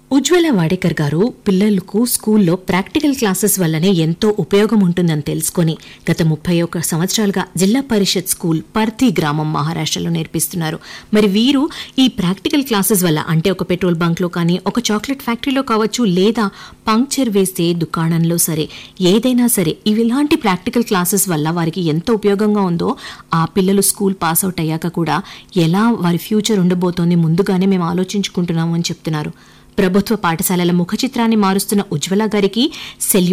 ఉజ్వల వాడేకర్ గారు పిల్లలకు స్కూల్లో ప్రాక్టికల్ క్లాసెస్ వల్లనే ఎంతో ఉపయోగం ఉంటుందని తెలుసుకొని గత ముప్పై ఒక్క సంవత్సరాలుగా జిల్లా పరిషత్ స్కూల్ పర్తి గ్రామం మహారాష్ట్రలో నేర్పిస్తున్నారు మరి వీరు ఈ ప్రాక్టికల్ క్లాసెస్ వల్ల అంటే ఒక పెట్రోల్ బంక్లో కానీ ఒక చాక్లెట్ ఫ్యాక్టరీలో కావచ్చు లేదా పంక్చర్ వేసే దుకాణంలో సరే ఏదైనా సరే ఇవి ఇలాంటి ప్రాక్టికల్ క్లాసెస్ వల్ల వారికి ఎంత ఉపయోగంగా ఉందో ఆ పిల్లలు స్కూల్ పాస్ అవుట్ అయ్యాక కూడా ఎలా వారి ఫ్యూచర్ ఉండబోతోంది ముందుగానే మేము ఆలోచించుకుంటున్నాము అని చెప్తున్నారు ప్రభుత్వ పాఠశాలల ముఖ చిత్రాన్ని మారుస్తున్న ఉజ్వల గారికి సెల్యూ